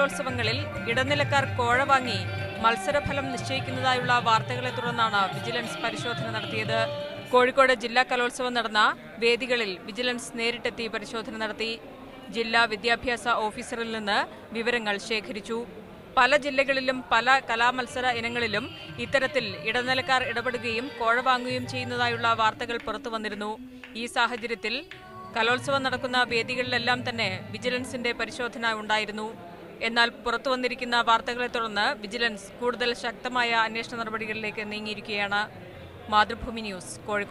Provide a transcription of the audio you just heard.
കലോത്സവങ്ങളിൽ ഇടനിലക്കാർ കോഴ വാങ്ങി മത്സരഫലം നിശ്ചയിക്കുന്നതായുള്ള വാർത്തകളെ തുടർന്നാണ് വിജിലൻസ് പരിശോധന നടത്തിയത് കോഴിക്കോട് ജില്ലാ കലോത്സവം നടന്ന വേദികളിൽ വിജിലൻസ് നേരിട്ടെത്തി പരിശോധന നടത്തി ജില്ലാ വിദ്യാഭ്യാസ ഓഫീസറിൽ നിന്ന് വിവരങ്ങൾ ശേഖരിച്ചു പല ജില്ലകളിലും പല കലാമത്സര ഇനങ്ങളിലും ഇത്തരത്തിൽ ഇടനിലക്കാർ ഇടപെടുകയും കോഴ വാങ്ങുകയും ചെയ്യുന്നതായുള്ള വാർത്തകൾ പുറത്തുവന്നിരുന്നു ഈ സാഹചര്യത്തിൽ കലോത്സവം നടക്കുന്ന വേദികളിലെല്ലാം തന്നെ വിജിലൻസിന്റെ പരിശോധന ഉണ്ടായിരുന്നു എന്നാൽ പുറത്തുവന്നിരിക്കുന്ന വാർത്തകളെ തുടർന്ന് വിജിലൻസ് കൂടുതൽ ശക്തമായ അന്വേഷണ നടപടികളിലേക്ക് നീങ്ങിയിരിക്കുകയാണ് മാതൃഭൂമി ന്യൂസ് കോഴിക്കോട്